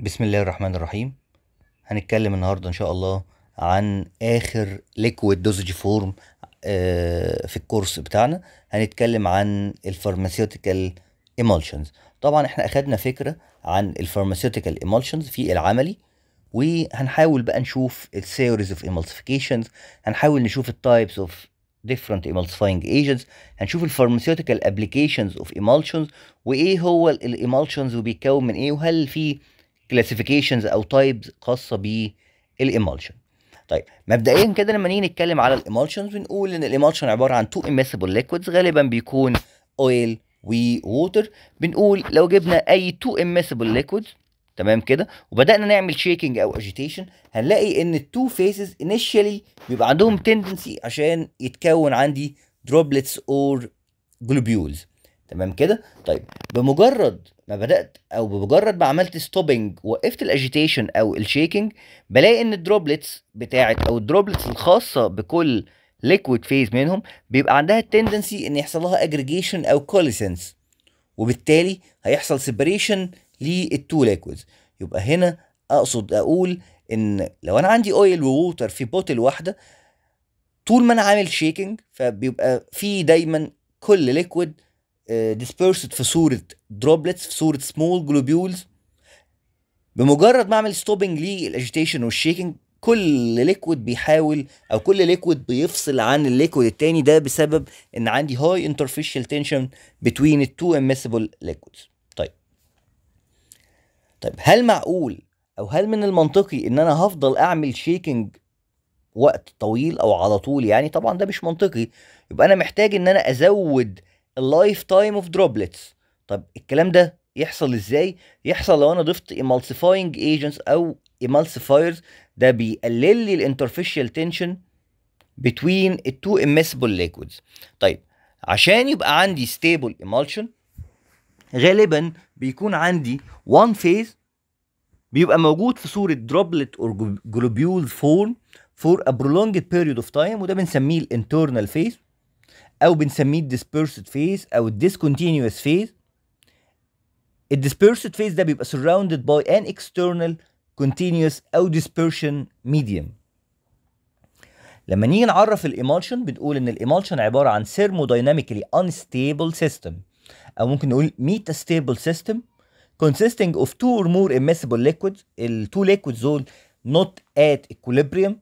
بسم الله الرحمن الرحيم هنتكلم النهارده ان شاء الله عن اخر ليكويد دوزج فورم في الكورس بتاعنا هنتكلم عن الفارماسيوتيكال ايمولشنز طبعا احنا اخدنا فكره عن الفارماسيوتيكال ايمولشنز في العملي وهنحاول بقى نشوف الثيوريز اوف emulsifications هنحاول نشوف التايبس اوف different emulsifying agents هنشوف الفارماسيوتيكال ابلكيشنز اوف emulsions وايه هو الايمولشنز وبيتكون من ايه وهل في كلاسيفيكيشنز او تايبز خاصه بالايمولشن طيب مبدئيا كده لما نيجي نتكلم على الايمولشنز بنقول ان الايمولشن عباره عن تو immiscible liquids غالبا بيكون اويل وووتر بنقول لو جبنا اي تو immiscible liquids تمام كده وبدانا نعمل شيكينج او اجيتيشن هنلاقي ان التو فيزز انيشالي بيبقى عندهم تندنسي عشان يتكون عندي droplets اور globules تمام كده طيب بمجرد ما بدات او بمجرد ما عملت ستوبنج وقفت الاجيتيشن او الشيكينج بلاقي ان الدروبلتس بتاعت او الدروبلتس الخاصه بكل ليكويد فيز منهم بيبقى عندها التندنسي ان يحصل لها اجريجيشن او كوليسنس وبالتالي هيحصل سيبريشن للتو ليكويدز يبقى هنا اقصد اقول ان لو انا عندي اويل ووتر في بوتل واحده طول ما انا عامل شيكينج فبيبقى في دايما كل ليكويد ديسبيرسد في صوره دروبلتس في صوره سمول جلوبيولز بمجرد ما اعمل ستوبنج للاجيتيشن والشيكينج كل ليكويد بيحاول او كل ليكويد بيفصل عن الليكويد التاني ده بسبب ان عندي هاي انترفيشال تنشن بتوين التو اميسبل ليكويدز طيب طيب هل معقول او هل من المنطقي ان انا هفضل اعمل شيكينج وقت طويل او على طول يعني طبعا ده مش منطقي يبقى انا محتاج ان انا ازود اللايف تايم اوف دروبلتس طب الكلام ده يحصل ازاي يحصل لو انا ضفت emulsifying agents او emulsifiers ده بيقلل لي الانترفيشال تنشن between التو immiscible liquids طيب عشان يبقى عندي stable emulsion غالبا بيكون عندي one phase بيبقى موجود في صورة droplet or globule form for a prolonged period of time وده بنسميه الانترنال phase او بنسميه الديسبيرسد فيز او الديسكونتينوس فيز الديسبيرسد فيز ده بيبقى surrounded by an external continuous او dispersion medium لما نيجي نعرف الايمالشن بنقول ان الايمالشن عباره عن thermodynamically unstable system او ممكن نقول metastable system consisting of two or more immiscible liquids التو liquids دول not at equilibrium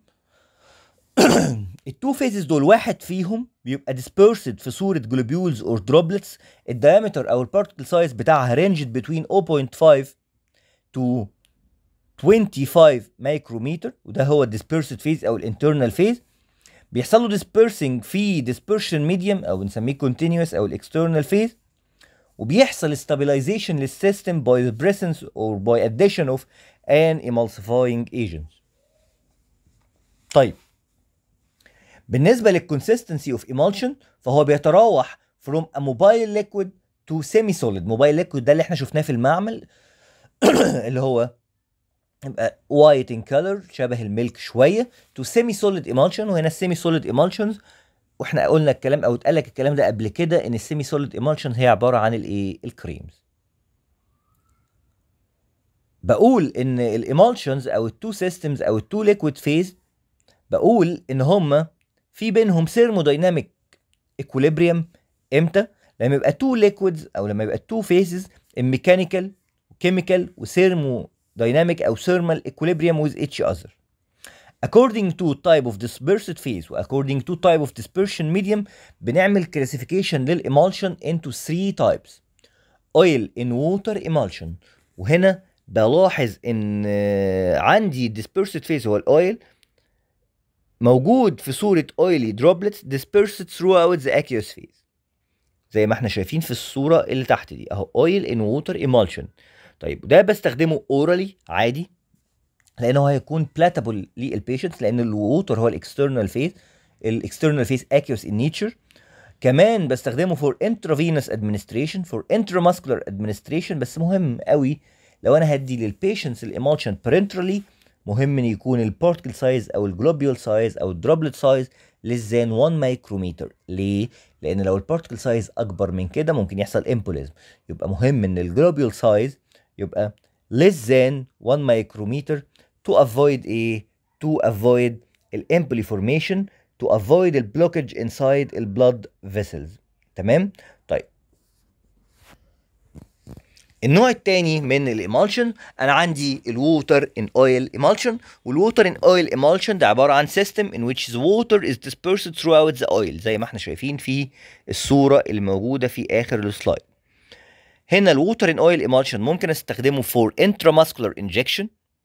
التو فيزز دول واحد فيهم بيبقى dispersed في صورة globules or droplets الدايمتر أو البارتكل سايز بتاعها ranged between 0.5 to 25 مايكرومتر وده هو الديسبيرسد فيز أو الانترنال فيز بيحصل له dispersing في dispersion medium أو بنسميه continuous أو الاكسترنال فيز وبيحصل stabilization للسيستم by the presence or by addition of an emulsifying agent طيب بالنسبة للكونسستنسي اوف emulsion فهو بيتراوح from a mobile liquid to semi solid mobile liquid ده اللي احنا شفناه في المعمل اللي هو يبقى white in color شبه الميلك شوية to semi solid emulsion وهنا السيمي solid emulsions واحنا قلنا الكلام او اتقال لك الكلام ده قبل كده ان السيمي solid emulsion هي عبارة عن الايه الكريمز بقول ان الامالشنز او التو سيستمز او التو ليكويد فيز بقول ان هما في بينهم ثيرمودايناميك اكوليبريم امتى لما يبقى تو ليكويدز او لما يبقى تو فيزز ميكانيكال وكيميكال وثيرمودايناميك او ثيرمال equilibrium with each other according to type of dispersed phase و according to type of dispersion medium بنعمل classification للإمالشن into three types oil in water emulsion وهنا بلاحظ ان عندي dispersed phase هو الاويل موجود في صورة oily droplets dispersed throughout the aqueous phase زي ما احنا شايفين في الصورة اللي تحت دي اهو oil in water emulsion طيب ده بستخدمه orally عادي لانه هيكون palatable للبيشنتس لان الووتر هو الاكسترنال فيز الاكسترنال فيز aqueous in nature كمان بستخدمه for intravenous administration for intramuscular administration بس مهم قوي لو انا هدي للبيشنتس الامالشن parenterally مهم ان يكون البارتكل سايز او الجلوبيول سايز او الدروبلت سايز less than 1 مايكرومتر ليه؟ لان لو البارتكل سايز اكبر من كده ممكن يحصل امبوليزم يبقى مهم ان الجلوبيول سايز يبقى less than 1 micrometer to avoid a to avoid الامبلي formation to avoid the blockage inside the blood vessels تمام طيب النوع الثاني من الامالشن انا عندي الووتر ان اويل emulsion والووتر ان اويل emulsion ده عباره عن system in which the water is dispersed throughout the oil زي ما احنا شايفين في الصوره اللي موجوده في اخر السلايد هنا الووتر ان اويل emulsion ممكن استخدمه for intramuscular injection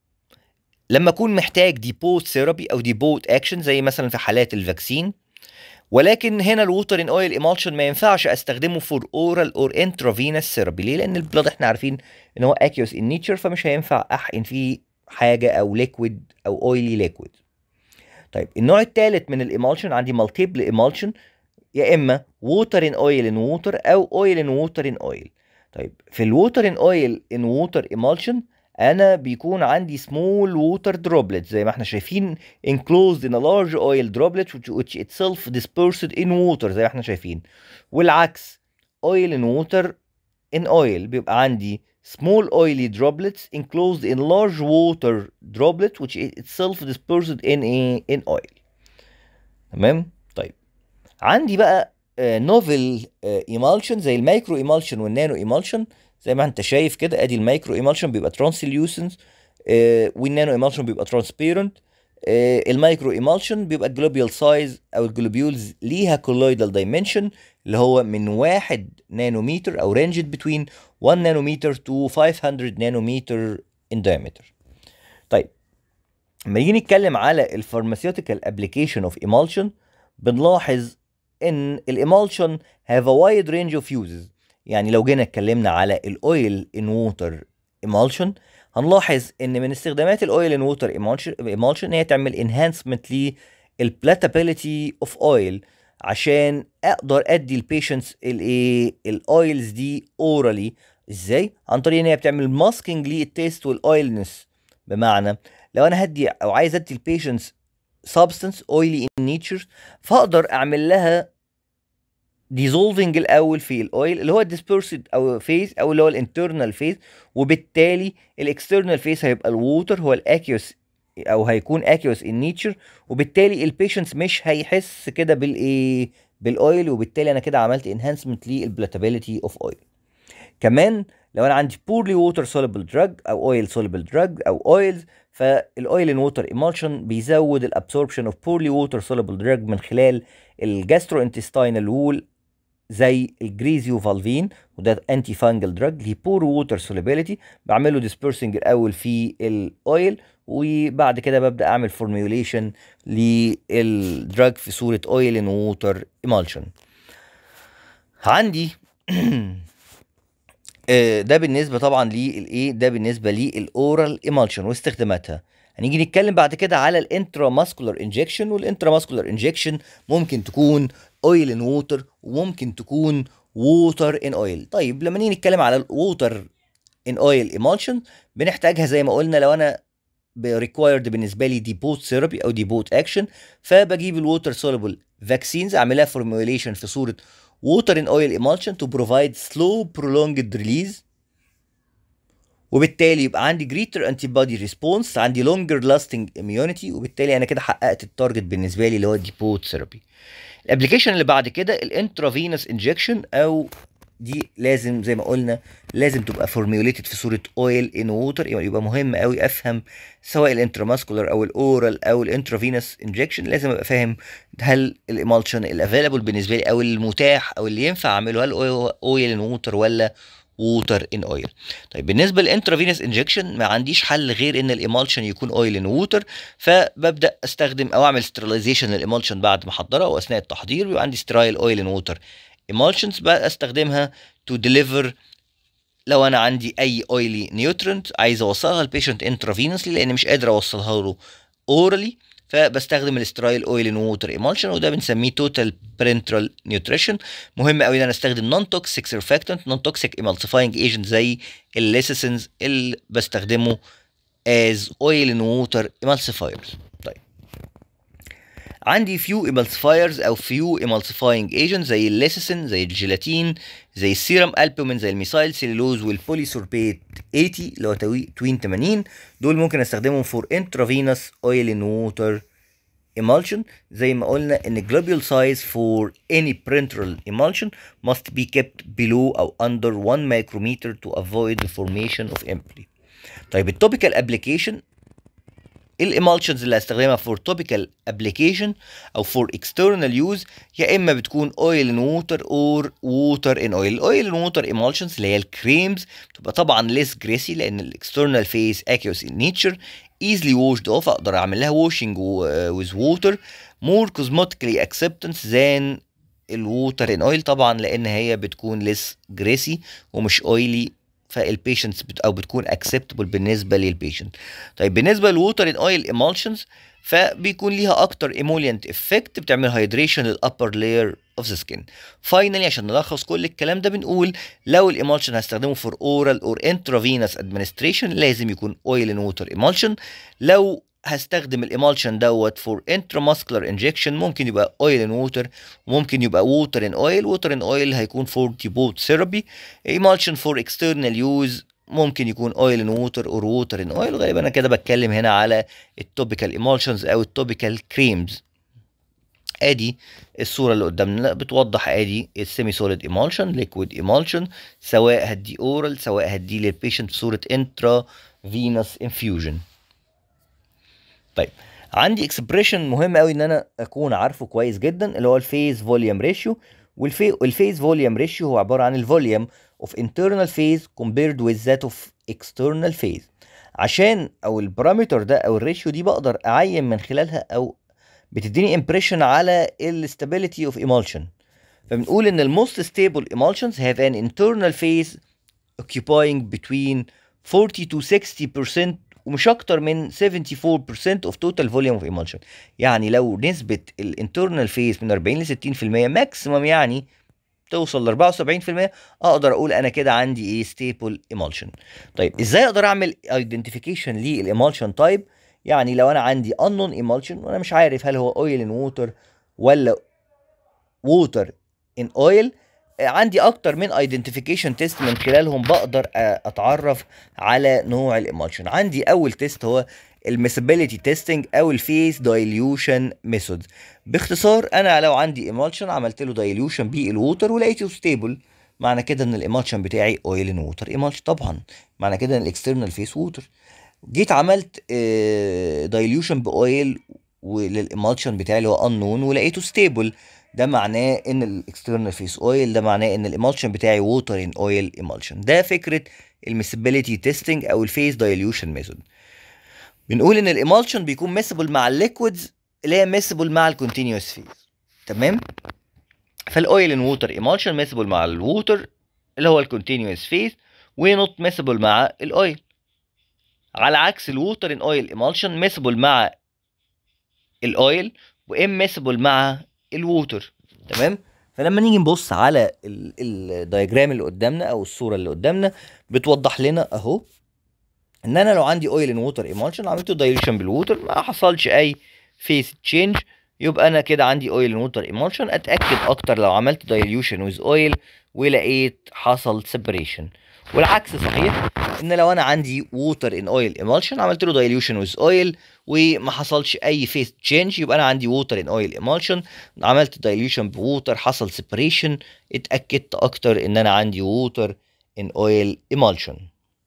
لما اكون محتاج ديبوت ثيرابي او ديبوت اكشن زي مثلا في حالات الفاكسين ولكن هنا الووتر ان اويل ايمالشن ما ينفعش استخدمه فور اورال اور انترافينس ثيرابي ليه لان البلاد احنا عارفين ان هو اكيوس ان نيتشر فمش هينفع احقن فيه حاجه او ليكويد او اويلي ليكويد طيب النوع الثالث من الايمالشن عندي مالتيبل ايمالشن يا اما ووتر ان اويل ان ووتر او اويل ان ووتر ان اويل طيب في الووتر ان اويل ان ووتر ايمالشن انا بيكون عندي small water droplets زي ما احنا شايفين enclosed in a large oil droplet which, which itself dispersed in water زي ما احنا شايفين والعكس oil in water in oil بيبقى عندي small oily droplets enclosed in large water droplet which itself dispersed in a, in oil تمام طيب عندي بقى نوفل ايمالشن زي المايكرو ايمالشن والنانو ايمالشن زي ما انت شايف كده ادي المايكرو ايمالشن بيبقى ترانسليوسنس والنانو ايمالشن بيبقى ترانسبيرنت المايكرو ايمالشن بيبقى الجلوبيال سايز او الجلوبيولز ليها كولويدال دايمنشن اللي هو من 1 نانومتر او رينجد بتوين 1 نانومتر تو 500 نانومتر ان diameter طيب لما نيجي نتكلم على الفارماسيوتيكال ابلكيشن اوف ايمالشن بنلاحظ ان الايمالشن هاف ا وايد رينج اوف يوزز يعني لو جينا اتكلمنا على الاويل ان ووتر ايمالشن هنلاحظ ان من استخدامات الاويل ان ووتر ايمالشن هي تعمل انهانسمنت للبلاتابيلتي اوف اويل عشان اقدر ادي البيشنتس الايه الاويلز دي اورالي ازاي عن طريق ان هي بتعمل ماسكينج للتيست والاويلنس بمعنى لو انا هدي او عايز ادي البيشنتس سبستنس اويلي ان نيتشر فاقدر اعمل لها ديزولفنج الاول في الاويل اللي هو الديسبيرسد او فيز او اللي هو الانترنال فيز وبالتالي الاكسترنال فيز هيبقى الووتر هو الاكيوس او هيكون اكيوس ان نيتشر وبالتالي البيشنتس مش هيحس كده بالايه بالاويل وبالتالي انا كده عملت انهانسمنت للبلاتابيلتي اوف اويل كمان لو انا عندي بورلي ووتر سوليبل دراج او اويل سوليبل دراج او اويلز فالاويل ان ووتر ايمالشن بيزود الابسوربشن اوف بورلي ووتر سوليبل دراج من خلال الجاسترو انتستينال وول زي الجريزيو فالفين وده انتي فانجل دراج ليه بور ووتر سوليبيليتي بعمله ديسبيرسنج الاول في الاويل وبعد كده ببدا اعمل فورميوليشن للدراج في صوره اويل ان ووتر ايمالشن عندي ده بالنسبه طبعا للايه ده بالنسبه للاورال ايمالشن واستخداماتها هنيجي نتكلم بعد كده على الانترا ماسكولار انجكشن والانترا ماسكولار انجكشن ممكن تكون اويل ان ووتر وممكن تكون ووتر ان اويل طيب لما نيجي نتكلم على الووتر ان اويل ايمالشن بنحتاجها زي ما قلنا لو انا ريكوايرد بالنسبه لي ديبوت ثيرابي او ديبوت اكشن فبجيب الووتر سوليبل فاكسينز اعملها فورميوليشن في صوره water in oil emulsion to provide slow prolonged release وبالتالي يبقى عندي greater antibody response عندي longer lasting immunity وبالتالي انا كده حققت التارجت بالنسبه لي اللي هو ديبوت ثيرابي الابلكيشن اللي بعد كده الانترافينوس انجكشن او دي لازم زي ما قلنا لازم تبقى فورميوليتد في صوره اويل ان ووتر يبقى مهم قوي افهم سواء الانتراماسكولار او الاورال او الانترافينوس انجكشن لازم ابقى فاهم هل الامالشن الافيلابل بالنسبه لي او المتاح او اللي ينفع اعمله هل اويل ان ووتر ولا ووتر ان اويل طيب بالنسبه للانترافينوس انجكشن ما عنديش حل غير ان الامالشن يكون اويل ان ووتر فببدا استخدم او اعمل سترلايزيشن للامالشن بعد ما احضرها او اثناء التحضير بيبقى عندي سترايل اويل ان ووتر emulsions بقى استخدمها to deliver لو انا عندي اي اويلي نيوترنت عايز اوصلها للبيشنت انترافينوسلي لان مش قادر اوصلها له اورالي فبستخدم الاسترايل اويل ان ووتر ايمالشن وده بنسميه توتال برنترال نيوتريشن مهم قوي ان انا استخدم نون توكسيك سيرفاكتنت نون توكسيك ايمالسيفاينج ايجنت زي الليسيسنز اللي بستخدمه از اويل ان ووتر ايمالسيفايرز طيب عندي فيو ايمالسيفايرز او فيو ايمالسيفاينج ايجنت زي الليسيسين زي الجيلاتين زي السيرم البومين زي الميثايل سيلولوز والبوليسوربيت 80 اللي هو توين 80 دول ممكن استخدمهم فور intravenous oil in water emulsion زي ما قلنا ان globule size for any parenteral emulsion must be kept below او under 1 micrometer to avoid the formation of emboly طيب التوبيكال ابلكيشن الامالشنز اللي هستخدمها فور توبيكال ابلكيشن او فور اكسترنال يوز يا اما بتكون اويل ان ووتر اور ووتر ان اويل الاويل ان ووتر emulsions اللي هي الكريمز بتبقى طبعا ليس جريسي لان الاكسترنال فيس اكيوس ان نيتشر easily washed off اقدر اعمل لها washing with water more cosmetically acceptance than الووتر ان اويل طبعا لان هي بتكون ليس جريسي ومش اويلي فالبيشنتس بت او بتكون اكسبتبل بالنسبه للبيشنت طيب بالنسبه للووتر ان اويل ايمالشنز فبيكون ليها اكتر ايمولينت افكت بتعمل هايدريشن للابر لاير اوف ذا سكين فاينلي عشان نلخص كل الكلام ده بنقول لو الايمالشن هستخدمه فور اورال اور انترافينوس ادمنستريشن لازم يكون اويل ان ووتر ايمالشن لو هستخدم الامالشن دوت فور انتراماسكولار انجكشن ممكن يبقى اويل ان ووتر ممكن يبقى ووتر ان اويل ووتر ان اويل هيكون فور ديبوت ثيرابي emulsion فور اكسترنال يوز ممكن يكون اويل ان ووتر اور ووتر ان اويل غالبا انا كده بتكلم هنا على التوبيكال ايمالشنز او التوبيكال كريمز ادي الصوره اللي قدامنا بتوضح ادي السيمي سوليد ايمالشن ليكويد ايمالشن سواء هدي اورال سواء هدي للبيشنت في صوره انترا فينوس انفيوجن طيب عندي اكسبريشن مهم قوي ان انا اكون عارفه كويس جدا اللي هو الفيز فوليوم ريشيو والفيز فوليوم ريشيو هو عباره عن الفوليوم اوف internal phase compared with that of external phase عشان او البارامتر ده او الريشيو دي بقدر اعين من خلالها او بتديني امبريشن على الاستابيليتي اوف emulsion فبنقول ان الموست ستيبل emulsions have an internal phase occupying between 40 to 60% ومش اكتر من 74% of total volume of emulsion يعني لو نسبة الانترنال فيز من 40 ل 60% ماكسيمم يعني توصل ل 74% اقدر اقول انا كده عندي ايه ستيبل emulsion طيب ازاي اقدر اعمل ايدنتيفيكيشن للإيمالشن تايب يعني لو انا عندي unknown emulsion وانا مش عارف هل هو oil in water ولا water in oil عندي اكتر من ايدنتيفيكيشن تيست من خلالهم بقدر اتعرف على نوع الامالشن عندي اول تيست هو المسابيليتي تيستنج او الفيس دايليوشن ميثود باختصار انا لو عندي ايمالشن عملت له دايليوشن بالووتر ولقيته ستيبل معنى كده ان الايمالشن بتاعي اويل ان ووتر ايمالشن طبعا معنى كده ان الاكسترنال فيس ووتر جيت عملت دايليوشن باويل وللايمالشن بتاعي اللي هو انون ولقيته ستيبل ده معناه ان الاكسترنال فيس اويل ده معناه ان الامالشن بتاعي ووتر ان اويل امالشن ده فكره المسبيليتي تيستنج او الفيس دايليوشن ميثود بنقول ان الامالشن بيكون ميسبل مع الليكويدز اللي هي ميسبل مع الكونتينوس فيز تمام فالاويل ان ووتر ايمالشن ميسبل مع الووتر اللي هو الكونتينوس فيز ونوت ميسبل مع الاويل على عكس الووتر ان اويل ايمالشن ميسبل مع الاويل وام ميسبل مع الووتر تمام فلما نيجي نبص على الدايجرام اللي قدامنا او الصوره اللي قدامنا بتوضح لنا اهو ان انا لو عندي اويل ان ووتر ايمالشن عملته دايليشن بالووتر ما حصلش اي فيس تشينج يبقى انا كده عندي اويل ان ووتر ايمالشن اتاكد اكتر لو عملت دايليوشن ويز اويل ولقيت حصل سيبريشن والعكس صحيح ان لو انا عندي ووتر ان اويل ايمالشن عملت له دايليوشن ويز اويل وما حصلش اي فيس تشينج يبقى انا عندي ووتر ان اويل ايمالشن عملت دايليوشن بووتر حصل سيبريشن اتاكدت اكتر ان انا عندي ووتر ان اويل ايمالشن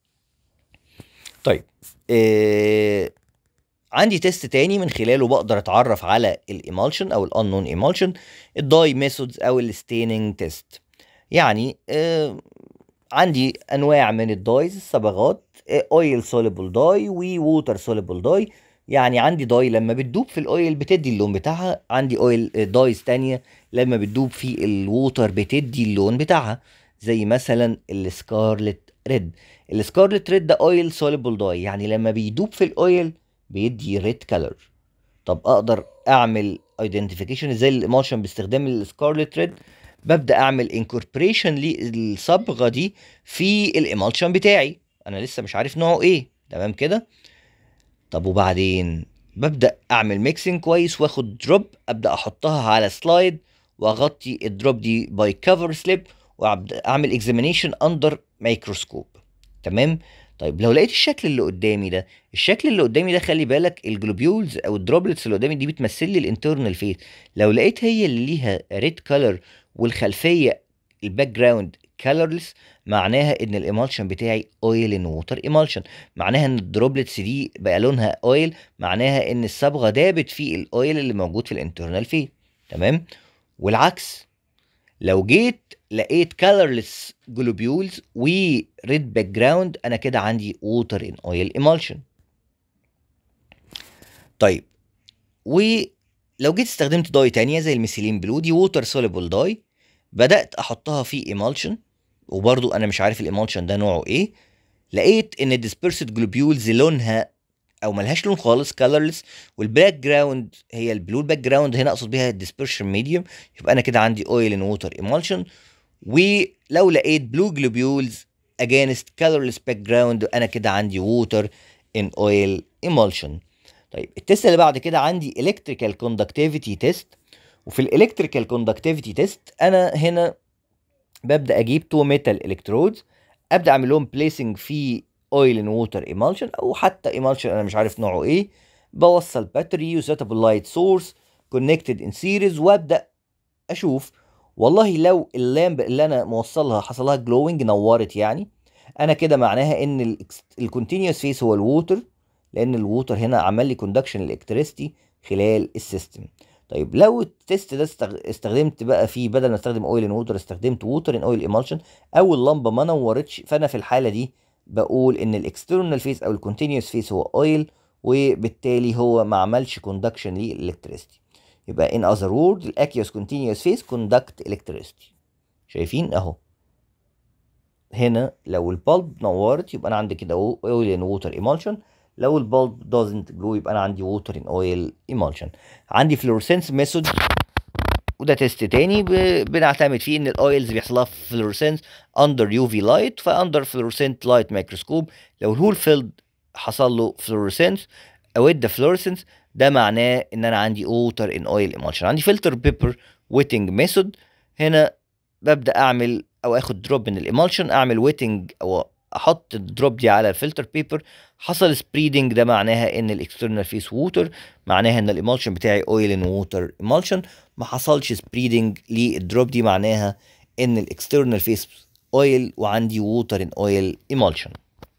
طيب إيه عندي تيست تاني من خلاله بقدر اتعرف على الايمالشن او الانون ايمالشن الداي ميثودز او الستيننج تيست يعني إيه عندي انواع من الدايز الصبغات اويل سوليبل داي وووتر سوليبل داي يعني عندي داي لما بتدوب في الاويل بتدي اللون بتاعها عندي اويل دايز تانية لما بتدوب في الووتر بتدي اللون بتاعها زي مثلا السكارلت ريد السكارلت ريد ده اويل سوليبل داي يعني لما بيدوب في الاويل بيدي ريد كلر طب اقدر اعمل ايدنتيفيكيشن ازاي الايموشن باستخدام السكارلت ريد ببدا اعمل انكوربريشن للصبغه دي في الايمالشن بتاعي انا لسه مش عارف نوعه ايه تمام كده طب وبعدين ببدا اعمل ميكسنج كويس واخد دروب ابدا احطها على سلايد واغطي الدروب دي باي كفر سليب وابدا اعمل اكزامينيشن اندر ميكروسكوب تمام طيب لو لقيت الشكل اللي قدامي ده الشكل اللي قدامي ده خلي بالك الجلوبيولز او الدروبلتس اللي قدامي دي بتمثل لي الانترنال فيس لو لقيت هي اللي ليها ريد كلر والخلفيه الباك جراوند كلرلس معناها ان الامالشن بتاعي اويل ان ووتر ايمالشن معناها ان الدروبلتس دي بقى لونها اويل معناها ان الصبغه دابت في الاويل اللي موجود في الانترنال فيس تمام والعكس لو جيت لقيت colorless globules وريد باك جراوند انا كده عندي ووتر ان اويل ايمالشن طيب ولو جيت استخدمت داي تانية زي الميثيلين بلو دي ووتر سوليبل داي بدأت احطها في ايمالشن وبرضو انا مش عارف الايمالشن ده نوعه ايه لقيت ان الديسبيرسد جلوبيولز لونها او ملهاش لون خالص كلرلس والباك جراوند هي البلو الباك جراوند هنا اقصد بيها الديسبرشن ميديوم يبقى انا كده عندي اويل ان ووتر ايمالشن ولو لقيت بلو جلوبيولز اجينست كلرلس باك جراوند انا كده عندي ووتر ان اويل ايمالشن طيب التست اللي بعد كده عندي الكتريكال كوندكتيفيتي تيست وفي الالكتريكال كوندكتيفيتي تيست انا هنا ببدا اجيب تو ميتال الكترودز ابدا اعمل لهم بليسنج في اويل ان ووتر ايمالشن او حتى ايمالشن انا مش عارف نوعه ايه بوصل باتري وسيتابل لايت سورس كونكتد ان سيريز وابدا اشوف والله لو اللامب اللي انا موصلها حصل لها جلوينج نورت يعني انا كده معناها ان الكونتينوس فيس هو الووتر لان الووتر هنا عمل لي كوندكشن الالكتريستي خلال السيستم طيب لو التيست ده استخدمت بقى فيه بدل ما استخدم اويل ان ووتر استخدمت ووتر ان اويل ايمالشن او اللمبه ما نورتش فانا في الحاله دي بقول ان الاكسترنال فيس او الكونتينوس فيس هو اويل وبالتالي هو ما عملش كوندكشن للالكتريستي يبقى in other words الاكيوس continuous phase conduct electricity شايفين اهو هنا لو البلب نورت يبقى انا عندي كده oil and water emulsion لو البلب doesn't glow يبقى انا عندي water and oil emulsion عندي fluorescence method وده تيست تاني بنعتمد فيه ان الاويلز بيحصل لها فلورسنس اندر يو في لايت فاندر فلورسنت لايت مايكروسكوب لو الهول فيلد حصل له فلورسنس او ادى فلورسنس ده معناه ان انا عندي ووتر ان اويل ايمالشن عندي فلتر بيبر ويتنج ميثود هنا ببدا اعمل او اخد دروب من الايمالشن اعمل ويتنج او احط الدروب دي على الفلتر بيبر حصل سبريدنج ده معناها ان الاكسترنال فيس ووتر معناها ان الايمالشن بتاعي اويل ان ووتر ايمالشن ما حصلش سبريدنج للدروب دي معناها ان الاكسترنال فيس اويل وعندي ووتر ان اويل ايمالشن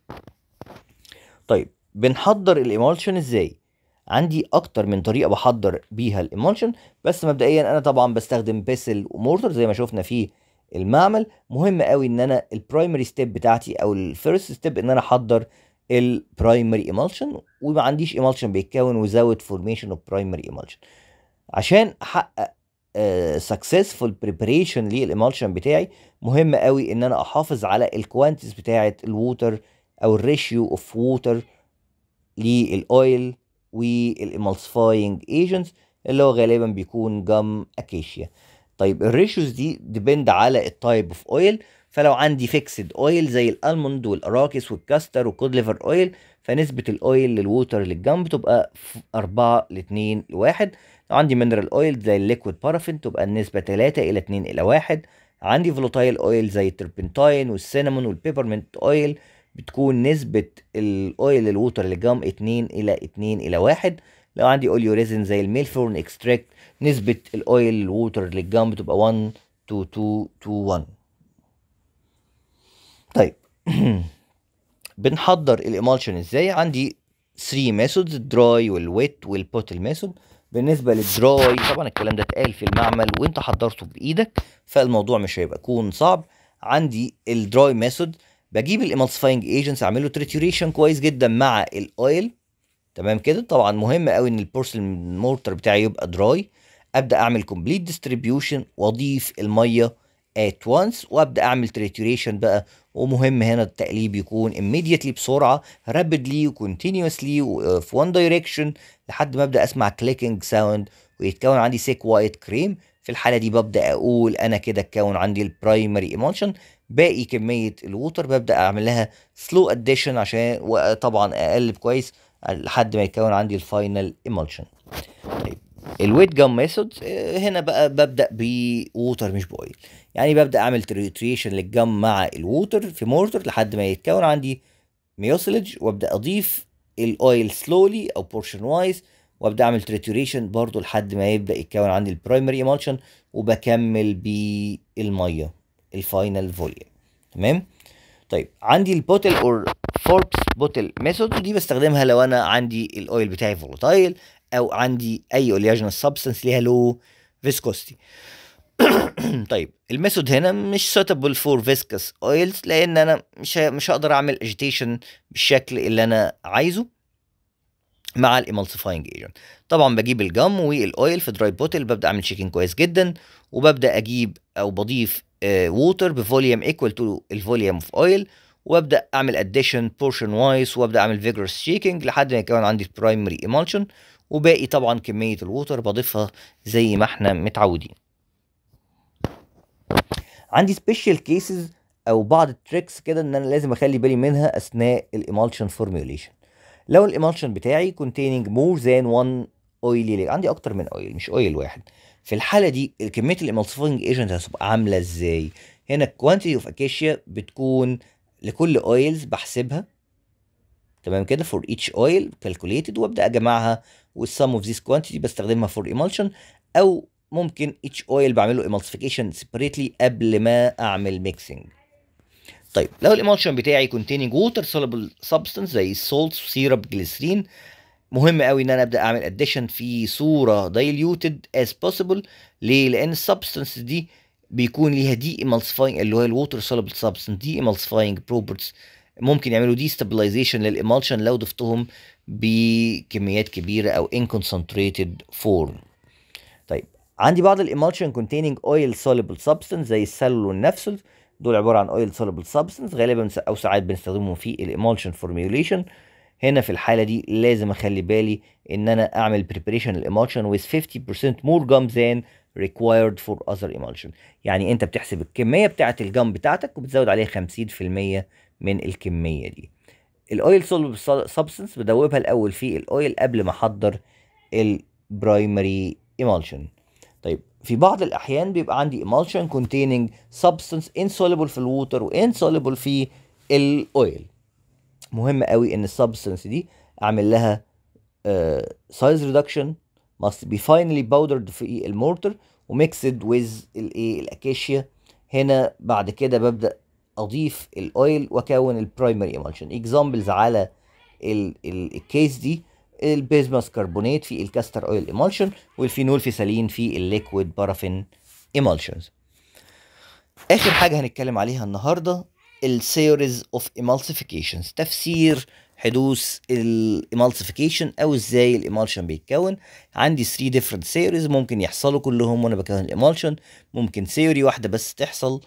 طيب بنحضر الايمالشن ازاي عندي اكتر من طريقه بحضر بيها الايمالشن بس مبدئيا انا طبعا بستخدم بيسل ومورتر زي ما شفنا في المعمل مهم قوي ان انا البرايمري ستيب بتاعتي او الفيرست ستيب ان انا احضر البرايمري ايمالشن وما عنديش ايمالشن بيتكون وزود فورميشن اوف برايمري ايمالشن عشان احقق سكسسفول بريبريشن للايمالشن بتاعي مهم قوي ان انا احافظ على الكوانتيز بتاعه الووتر او الريشيو اوف ووتر للاويل والامالسفاينج ايجنتس اللي هو غالبا بيكون جام اكيشيا طيب الريشيوز دي ديبند على التايب اوف اويل فلو عندي فيكسد اويل زي الالموند والاراكس والكاستر والكود ليفر اويل فنسبة الاويل للووتر للجنب بتبقى 4 ل 2 ل 1 لو عندي مينرال اويل زي الليكويد بارافين تبقى النسبة 3 الى 2 الى 1 عندي فولوتايل اويل زي التربنتاين والسينامون والبيبرمنت اويل بتكون نسبة الاويل للووتر للجام 2 الى 2 الى 1 لو عندي اوليو ريزن زي الميلفورن اكستراكت نسبة الاويل للووتر للجام بتبقى 1 to 2 to 1 طيب بنحضر الامالشن ازاي عندي 3 ميثودز الدراي والويت والبوتل ميثود بالنسبه للدراي طبعا الكلام ده اتقال في المعمل وانت حضرته بايدك فالموضوع مش هيبقى يكون صعب عندي الدراي ميثود بجيب الامالسفاينج ايجنتس اعمل له تريتوريشن كويس جدا مع الاويل تمام كده طبعا مهم قوي ان البورسلين مورتر بتاعي يبقى دراي ابدا اعمل كومبليت ديستريبيوشن واضيف الميه ات وانس وابدا اعمل تريتوريشن بقى ومهم هنا التقليب يكون immediately بسرعه rapidly وكونتينيوسلي في وان دايركشن لحد ما ابدا اسمع كليكنج ساوند ويتكون عندي سيك وايت كريم في الحاله دي ببدا اقول انا كده اتكون عندي البرايمري ايمولشن باقي كميه الووتر ببدا اعمل لها سلو اديشن عشان وطبعا اقلب كويس لحد ما يتكون عندي الفاينل ايمولشن طيب الويت جام ميثود هنا بقى ببدا بووتر مش بويل يعني ببدا اعمل تريتريشن للجم مع الووتر في مورتر لحد ما يتكون عندي ميوسلج وابدا اضيف الاويل سلولي او بورشن وايز وابدا اعمل تريتوريشن برضو لحد ما يبدا يتكون عندي البرايمري ايمالشن وبكمل بالميه الفاينل فوليوم تمام طيب عندي البوتل اور فوركس بوتل ميثود ودي بستخدمها لو انا عندي الاويل بتاعي فولوتايل او عندي اي اولياجينس سبستنس ليها لو فيسكوستي طيب الميثود هنا مش suitable فور فيسكس اويلز لان انا مش مش هقدر اعمل اجيتيشن بالشكل اللي انا عايزه مع الامالسيفاينج ايجنت طبعا بجيب الجم والاويل في دراي بوتل ببدا اعمل شيكنج كويس جدا وببدا اجيب او بضيف ووتر بفوليوم ايكوال تو الفوليوم اوف اويل وابدا اعمل اديشن بورشن وايز وابدا اعمل فيجرس شيكنج لحد ما يكون عندي البرايمري ايمالشن وباقي طبعا كميه الووتر بضيفها زي ما احنا متعودين عندي سبيشال كيسز او بعض التريكس كده ان انا لازم اخلي بالي منها اثناء الايمالشن فورميوليشن لو الايمالشن بتاعي containing more than one oily عندي اكتر من اويل مش اويل واحد في الحاله دي كميه الامالسيفاينج ايجنت هتبقى عامله ازاي هنا الكوانتيتي اوف اكيشيا بتكون لكل اويلز بحسبها تمام كده فور ايتش اويل كالكوليتد وابدا اجمعها والسم اوف ذيس كوانتيتي بستخدمها فور ايمالشن او ممكن ايتش اويل بعمل له emulsification separately قبل ما اعمل ميكسنج طيب لو الامالشن بتاعي containing water soluble substance زي السولت سيرب جليسرين مهم قوي ان انا ابدا اعمل اديشن في صوره diluted as possible ليه لان السبستنس دي بيكون ليها دي emulsifying اللي هو الووتر soluble substance دي emulsifying properties ممكن يعملوا دي stabilization للامالشن لو ضفتهم بكميات كبيره او in concentrated form طيب عندي بعض الامالشن containing oil soluble substance زي السلول والنفسل دول عباره عن oil soluble substance غالبا او ساعات بنستخدمهم في الامالشن formulation هنا في الحاله دي لازم اخلي بالي ان انا اعمل preparation الامالشن with 50% more gum than required for other emulsion يعني انت بتحسب الكميه بتاعه الجم بتاعتك وبتزود عليها 50% من الكميه دي الاويل soluble substance بدوبها الاول في الاويل قبل ما احضر البرايمري emulsion طيب في بعض الاحيان بيبقى عندي emulsion containing substance insoluble في الووتر وانسoluble في الاويل مهم قوي ان السبستنس دي اعمل لها سايز ريدكشن must be finally powdered في المورتر وميكسد with الايه الاكاشيا هنا بعد كده ببدا اضيف الاويل واكون البرايمري ايمالشن اكزامبلز على الكيس دي البيزماس كربونات في الكاستر اويل ايمالشن والفينول فيسالين في الليكويد بارافين ايمالشنز اخر حاجه هنتكلم عليها النهارده الثيوريز اوف emulsifications تفسير حدوث الامالسيفيكيشن او ازاي الامالشن بيتكون عندي 3 different theories ممكن يحصلوا كلهم وانا بكون الامالشن ممكن ثيوري واحده بس تحصل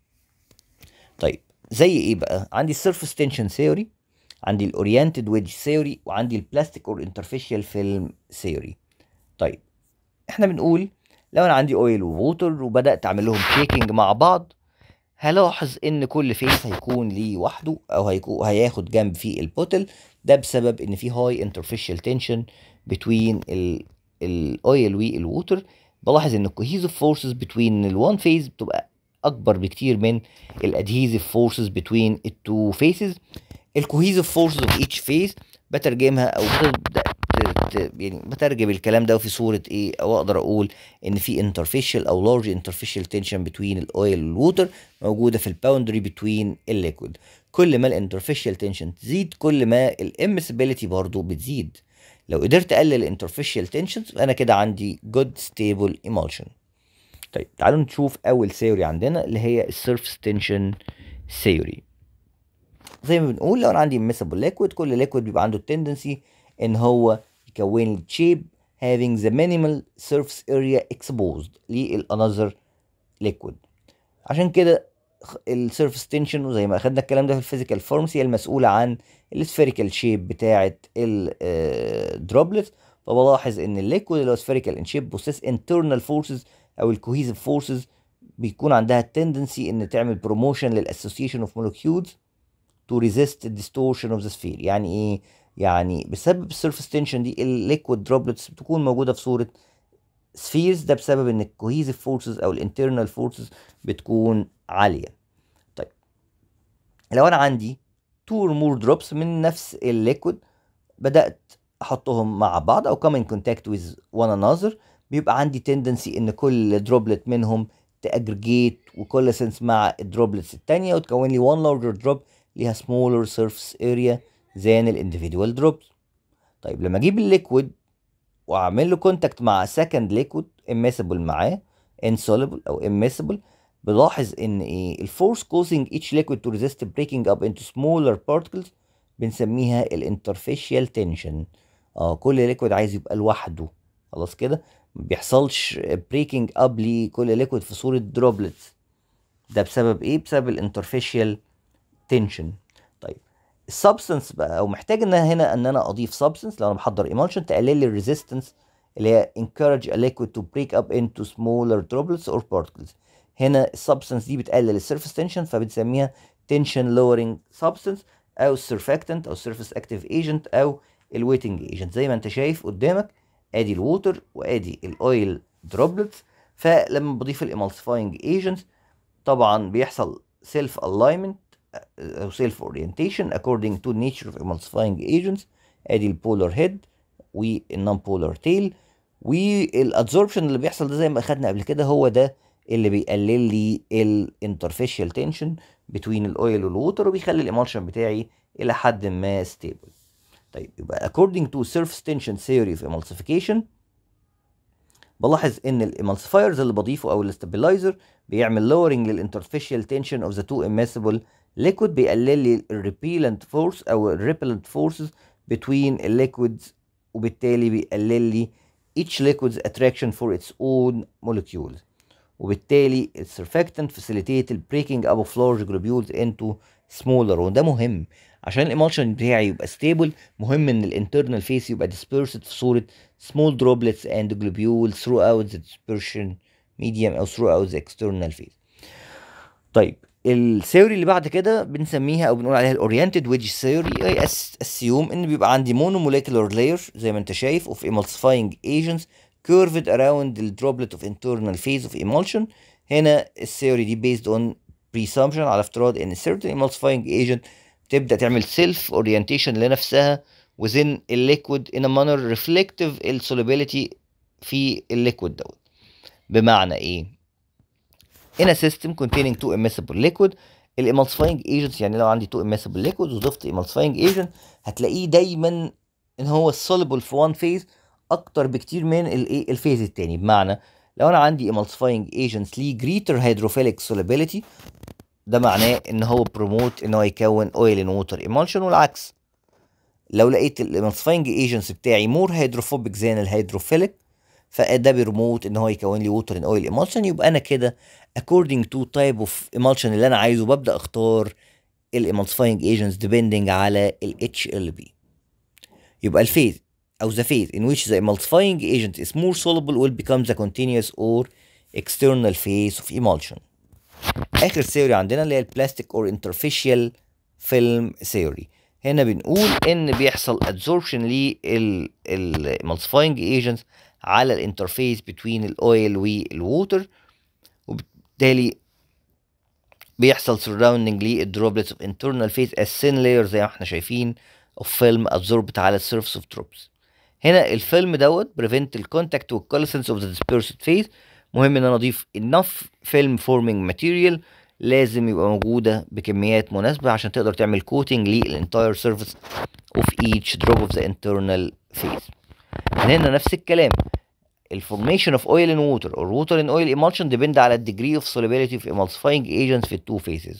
طيب زي ايه بقى عندي السيرفيس تنشن ثيوري عندي الاورينتد ويدج ثيوري وعندي البلاستيك اور انترفيشال فيلم ثيوري طيب احنا بنقول لو انا عندي اويل ووتر وبدات اعمل لهم شيكينج مع بعض هلاحظ ان كل فيس هيكون ليه وحده او هيكون هياخد جنب في البوتل ده بسبب ان في هاي انترفيشال تنشن بتوين الاويل والووتر بلاحظ ان الكوهيزيف فورسز بتوين الوان فيز بتبقى اكبر بكتير من الادهيزيف فورسز بتوين التو فيسز الكوهيزيف فورسز اوف ايتش فيس بترجمها او بتبدا يعني بترجم الكلام ده في صوره ايه او اقدر اقول ان في انترفيشال او لارج انترفيشال تنشن بتوين الاويل والووتر موجوده في الباوندري بتوين الليكويد كل ما الانترفيشال تنشن تزيد كل ما الامسبيليتي برضو بتزيد لو قدرت اقلل الانترفيشال تنشنز انا كده عندي جود ستيبل ايمالشن طيب تعالوا نشوف اول ثيوري عندنا اللي هي السيرفس تنشن ثيوري زي ما بنقول لو انا عندي ميسبل ليكويد كل ليكويد بيبقى عنده التندنسي ان هو يكون لي شيب having the minimal surface area exposed للانذر liquid عشان كده السيرفس تنشن وزي ما اخدنا الكلام ده في الفيزيكال فورمز هي المسؤوله عن السفيريكال شيب بتاعه الدروبلت فبلاحظ ان الليكويد اللي هو سفيريكال ان شيب بوسيس انترنال فورسز او الكوهيزيف فورسز بيكون عندها التندنسي ان تعمل بروموشن للاسوسيشن اوف مولكيولز تو ريزيست الديستورشن اوف ذا سفير يعني ايه يعني بسبب السيرفس تنشن دي الليكويد دروبلتس بتكون موجوده في صوره سفيرز ده بسبب ان الكوهيزيف فورسز او الانترنال فورسز بتكون عاليه طيب لو انا عندي two or more drops من نفس الليكويد بدأت أحطهم مع بعض أو come in contact with one another بيبقى عندي tendency إن كل droplet منهم تأجريجيت وكولسنس مع الدروبلتس التانية وتكون لي one larger drop ليها smaller surface area than ال individual drops طيب لما أجيب الليكويد وأعمل له contact مع second liquid immiscible معاه insoluble أو immiscible بلاحظ ان ايه الفورس causing each liquid to resist breaking up into smaller particles بنسميها الانترفيشيال تنشن اه كل ليكويد عايز يبقى لوحده خلاص كده ما بيحصلش بريكنج اب لكل ليكويد في صوره دروبلتس ده بسبب ايه بسبب الانترفيشيال تنشن طيب السبستنس بقى او محتاج ان أنا هنا ان انا اضيف سبستنس لو انا بحضر ايمالشن تقلل لي الريزيستنس اللي هي encourage a liquid to break up into smaller droplets or particles هنا السبستنس دي بتقلل السيرفيس تنشن فبنسميها تنشن lowering substance او السيرفاكتنت او السيرفيس اكتيف ايجنت او الويتنج ايجنت زي ما انت شايف قدامك ادي الووتر وادي الاويل دروبلتس فلما بضيف الامالسيفاينج ايجنت طبعا بيحصل سيلف الاينمنت او سيلف اورينتيشن according to nature of emulsifying agents ادي البولار هيد والنون بولار تيل والادزوربشن اللي بيحصل ده زي ما اخدنا قبل كده هو ده اللي بيقلل لي الانترفيشال تنشن بين الاويل والووتر وبيخلي الامالشن بتاعي الى حد ما ستيبل طيب يبقى according to surface tension theory of emulsification بلاحظ ان الامالسيفايرز اللي بضيفه او الاستابلايزر بيعمل lowering للانترفيشال تنشن of the two immiscible liquid بيقلل لي الريبيلنت فورس او الريبلنت فورسز between الليكويدز وبالتالي بيقلل لي each liquid's attraction for its own molecules وبالتالي السرفاكتنت facilitate ال breaking up of large globules into smaller وده مهم عشان الامالشن بتاعي يبقى stable مهم ان الانترنال فيس يبقى dispersed في صورة small droplets and globules throughout the dispersion medium او throughout the external phase طيب الثيوري اللي بعد كده بنسميها او بنقول عليها الاورينتد ويدج ثيوري اي اسيوم ان بيبقى عندي مونوموليكولار لاير زي ما انت شايف اوف emulsifying agents curved around the droplet of internal phase of emulsion هنا الثيوري دي based on presumption على افتراض ان certain emulsifying agent تبدا تعمل self orientation لنفسها within الليكويد in a manner reflective ال solubility في الليكويد دوت بمعنى ايه in a system containing two immiscible liquid الامالسيفاينج agents يعني لو عندي two immiscible liquids وضفت emulsifying agent هتلاقيه دايما ان هو soluble في one phase اكتر بكتير من الايه الفيز التاني بمعنى لو انا عندي emulsifying agents ليه greater hydrophilic solubility ده معناه ان هو بروموت ان هو يكون oil in water emulsion والعكس لو لقيت الامالسيفاينج agents بتاعي مور هيدروفوبيك زي الهيدروفيليك فده بيرموت ان هو يكون لي ووتر ان اويل emulsion يبقى انا كده according to type of emulsion اللي انا عايزه ببدا اختار الامالسيفاينج agents depending على ال HLB يبقى الفيز او the phase in which the emulsifying agent is more soluble will become the continuous or external phase of emulsion اخر ثيوري عندنا اللي هي البلاستيك اور interfacial film theory هنا بنقول ان بيحصل adsorption لل emulsifying agents على الانترفيس between الاويل والووتر وبالتالي بيحصل surrounding للدروبلتس of internal phase as thin layer زي ما احنا شايفين of film absorbed على السيرفس of drops هنا الفيلم دوت prevent الكونتاكت والكولسنس of the dispersed phase مهم ان انا اضيف enough film forming material لازم يبقى موجودة بكميات مناسبة عشان تقدر تعمل كوتنج للانتاير سيرفيس of each drop of the internal phase هنا نفس الكلام الفورميشن اوف اويل ان ووتر اور ووتر ان اويل emulsion depend على الديجري اوف solubility of emulsifying agents في التو phases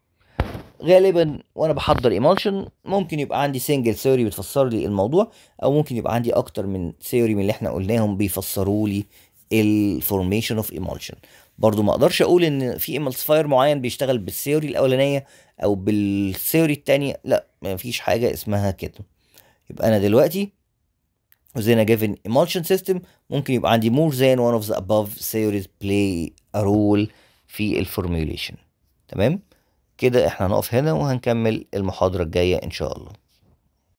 غالبا وانا بحضر emulsion ممكن يبقى عندي سنجل ثيوري بتفسر لي الموضوع او ممكن يبقى عندي اكتر من ثيوري من اللي احنا قلناهم بيفسروا لي الفورميشن اوف emulsion برضو ما اقدرش اقول ان في emulsifier معين بيشتغل بالثيوري الاولانيه او بالثيوري التانية لا ما فيش حاجه اسمها كده يبقى انا دلوقتي within a given emulsion system ممكن يبقى عندي more than one of the above theories play a role في الفورميوليشن تمام كده احنا هنقف هنا وهنكمل المحاضرة الجاية ان شاء الله